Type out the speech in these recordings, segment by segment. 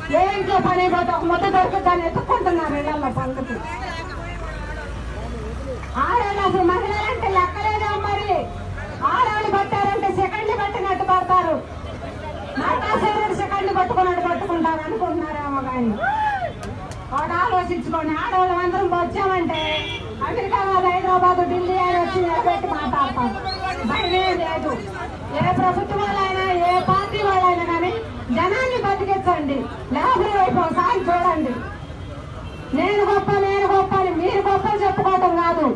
ఏ ఇంట్లో పని పోతే ఒక ముద్ద దొరుకుతాను ఎత్తుక్కుంటున్నారు ఇళ్ళల్లో పనులకి ఆడవాళ్ళు అసలు మహిళలంటే లెక్కలేదా మరి ఆడవాళ్ళు పట్టారంటే సెకండ్లు పట్టినట్టు పడతారు నరకాసురుడు సెకండ్లు పట్టుకున్నట్టు పట్టుకుంటారు అనుకుంటున్నారేమో కానీ ఒకటి ఆలోచించుకోండి ఆడవాళ్ళు అందరం వచ్చామంటే అమెరికా కాదు హైదరాబాద్ ఢిల్లీ అని వచ్చి నిలబెట్టి మాట్లాడతాం భయమే లేదు ఏ ప్రభుత్వం వాళ్ళైనా ఏ పార్టీ వాళ్ళైనా కానీ జనాన్ని బతికించండి లేబర్ వైపు ఒకసారి చూడండి నేను గొప్ప నేను గొప్ప అని మీరు గొప్ప చెప్పుకోవటం కాదు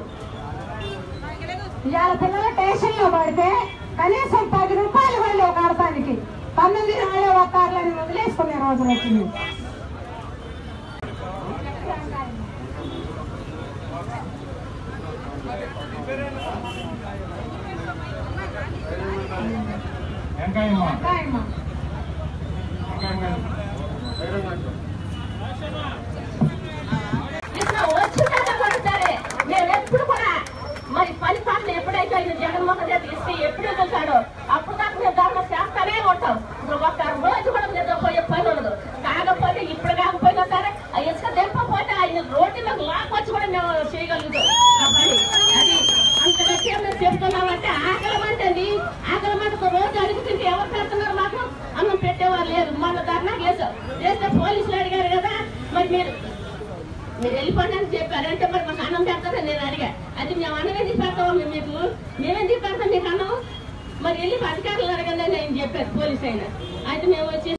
ఇవాళ పిల్లలు స్టేషన్ లో పడితే కనీసం పది రూపాయలు వాళ్ళు ఒక అర్థానికి పంతొమ్మిది నాలుగు వస్తారులని వదిలేసుకునే రోజులు వచ్చింది వెంకాయమ్మ కాయమ్మ. ఇట్లా వచ్చిందంటే కూడా సరే మేము ఎప్పుడు కూడా మరి పని పాటలు ఎప్పుడైతే ఆయన జగన్మోహన్ రెడ్డి ఇస్తే ఎప్పుడు వెళ్తాడో అప్పుడు దాకా మేము ధర్మ చేస్తానే ఉంటాం ఇప్పుడు ఒక్క రోజు కూడా నిద్రపోయే పని ఉండదు కాకపోతే ఇప్పుడు కాకపోయినా సరే ఆ ఇసుక దింపకపోతే ఆయన రోడ్డులోకి లాక్కొచ్చి కూడా మేము చేయగలుగుతాం ఆ పని అది అంత గట్టిగా మేము చెప్తున్నామంటే ఆకలి మంటండి ఆకలి మంటకు రోజు అడుగుతుంటే ఎవరు పెడుతున్నారు మాకు అన్నం పెట్టేవారు లేరు మన ధర్నా చేసాం చేస్తే పోలీసులు అడిగారు కదా మరి మీరు మీరు వెళ్ళిపోండి అని చెప్పారు అంటే మరి మాకు అన్నం పెడతారని నేను అడిగా అది మేము అన్నం ఎందుకు పెడతాము మేము మీకు మేమెందుకు పెడతాం మీకు అన్నం మరి వెళ్ళి అధికారులు అడగండి అని ఆయన చెప్పారు పోలీస్ అయినా అయితే మేము వచ్చి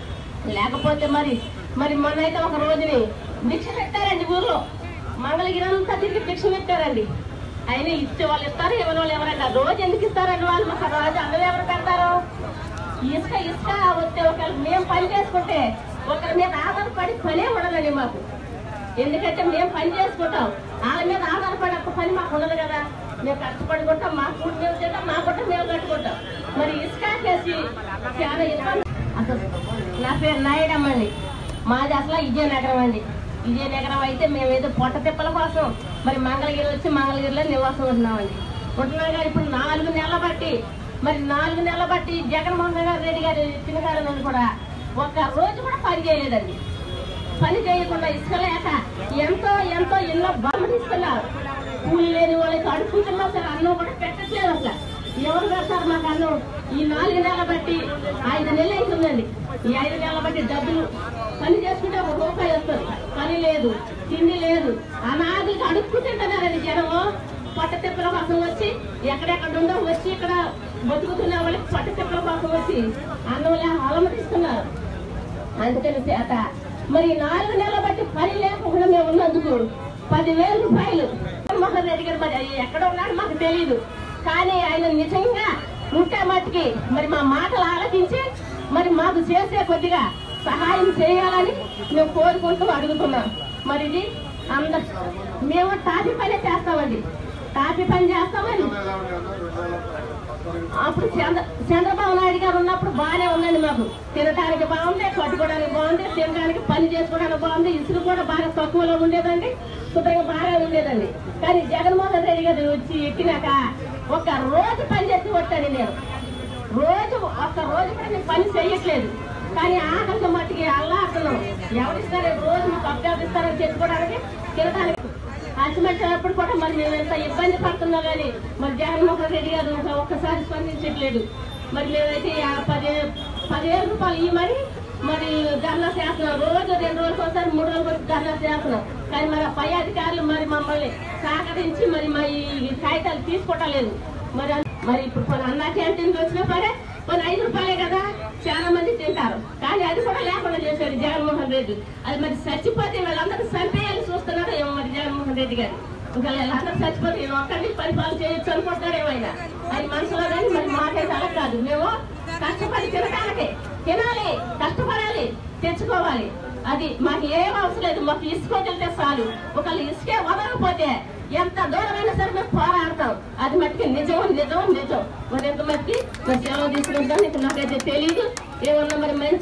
లేకపోతే మరి మరి మొన్న అయితే ఒక రోజుని భిక్ష పెట్టారండి ఊర్లో మంగళగిరి అంతా తిరిగి భిక్ష పెట్టారండి అయినా ఇచ్చే వాళ్ళు ఇస్తారు ఇవ్వని వాళ్ళు ఎవరండి రోజు ఎందుకు ఇస్తారండి వాళ్ళు మాకు రోజు అన్నం ఎవరు పెడతారు ఇసుక ఇసుక వస్తే ఒకవేళ మేము పని చేసుకుంటే ఒకరి మీద ఆధారపడి పనే ఉండదండి మాకు ఎందుకంటే మేము పని చేసుకుంటాం వాళ్ళ మీద ఆధారపడి ఒక్క పని మాకు ఉండదు కదా మేము కష్టపడుకుంటాం మా కూడి మేము తింటాం మా గుట్ట మేము కట్టుకుంటాం మరి ఇసుక చేసి చాలా ఇబ్బంది అసలు నా పేరు నాయుడమ్మ అండి మాది అసలు విజయనగరం అండి విజయనగరం అయితే మేము ఏదో పొట్ట తిప్పల కోసం మరి మంగళగిరి వచ్చి మంగళగిరిలో నివాసం ఉంటున్నామండి ఉంటున్నాం కానీ ఇప్పుడు నాలుగు నెలల బట్టి మరి నాలుగు నెలల బట్టి జగన్మోహన్ రెడ్డి గారు ఇచ్చిన కాలం నుండి కూడా ఒక్క రోజు కూడా పని చేయలేదండి పని చేయకుండా ఇసుక లేక ఎంతో ఎంతో ఎన్నో బాధిస్తున్నారు కూలి లేని వాళ్ళకి అడుగుతున్నా సరే అన్నం కూడా పెట్టట్లేదు అసలు ఎవరు పెడతారు మాకు అన్నం ఈ నాలుగు నెలల బట్టి ఐదు నెలలు అవుతుందండి ఈ ఐదు నెలల బట్టి డబ్బులు పని చేసుకుంటే ఒక రూపాయి వస్తుంది పని లేదు తిండి లేదు అనాథులకి అడుక్కు తింటున్నారండి జనము పొట్ట తిప్పల కోసం వచ్చి ఎక్కడెక్కడ ఉందో వచ్చి ఇక్కడ బతుకుతున్న వాళ్ళకి పొట్ట తిప్పల కోసం వచ్చి అన్నంలా అలమటిస్తున్నారు అందుకని చేత మరి నాలుగు నెలల బట్టి పని లేకుండా మేము ఉన్నందుకు పదివేల రూపాయలు మోహన్ రెడ్డి గారు మరి ఎక్కడ ఉన్నాడు మాకు తెలియదు కానీ ఆయన నిజంగా ఉంటే మట్టుకి మరి మా మాటలు ఆలకించి మరి మాకు చేసే కొద్దిగా సహాయం చేయాలని మేము కోరుకుంటూ అడుగుతున్నాం మరి ఇది అందరు మేము టాపీ పని చేస్తామండి టాపీ పని చేస్తామని అప్పుడు చంద్ర చంద్రబాబు నాయుడు గారు ఉన్నప్పుడు బాగానే ఉందండి మాకు తినడానికి బాగుంది కట్టుకోవడానికి బాగుంది తినడానికి పని చేసుకోవడానికి బాగుంది ఇసుక కూడా బాగా తక్కువలో ఉండేదండి శుభ్రంగా బాగా ఉండేదండి కానీ జగన్మోహన్ రెడ్డి గారు వచ్చి ఎక్కినాక ఒక రోజు పని చేసి కొట్టాను నేను రోజు ఒక్క రోజు కూడా నేను పని చేయట్లేదు కానీ ఆకలితో మట్టికి అల్లాడుతున్నాం ఎవరిస్తారు రోజు మీకు అభ్యాసం ఇస్తారని చెప్పుకోవడానికి తినడానికి అసిమెట్టినప్పుడు కూడా మరి మేము ఎంత ఇబ్బంది పడుతున్నా కానీ మరి జగన్మోహన్ రెడ్డి గారు ఇంకా ఒక్కసారి స్పందించట్లేదు మరి మేమైతే ఆ పది పదివేల రూపాయలు ఈ మరి మరి ధర్నా చేస్తున్నాం రోజు రెండు రోజులకు ఒకసారి మూడు రోజులకు ఒకసారి ధర్నా చేస్తున్నాం కానీ మరి ఆ పై అధికారులు మరి మమ్మల్ని సహకరించి మరి మా ఈ కాగితాలు తీసుకోవటలేదు మరి అన్- మరి ఇప్పుడు కొన్ని అన్నా క్యాంటీన్కి వచ్చినా సరే కొన్ని ఐదు రూపాయలే కదా చాలా మంది తింటారు కానీ అది కూడా లేకుండా చేశాడు జగన్మోహన్ రెడ్డి అది మరి చచ్చిపోతే వీళ్ళందరూ చంపేయాలని చూస్తున్నాడు ఏమో మరి జగన్మోహన్ రెడ్డి గారు ఇంకా వీళ్ళందరూ చచ్చిపోతే ఈయన ఒక్కడిని పరిపాలన చేయొచ్చు అనుకుంటారు ఏమైనా అది మనసులో కానీ మరి మాకైతే అలా కాదు మేము కష్టపడి తినడానికి తినాలి కష్టపడాలి తెచ్చుకోవాలి అది మాకు ఏం అవసరం లేదు మాకు ఇసుకోగలితే చాలు ఒకళ్ళు ఇసుకే వదలకపోతే ఎంత దూరమైనా సరే మేము పోరాడతాం అది మట్టుకి నిజం నిజం నిజం మరి ఎంత మట్టుకి మరి సెలవు తీసుకుంటాం నీకు నాకైతే తెలియదు ఏమన్నా మరి మంచి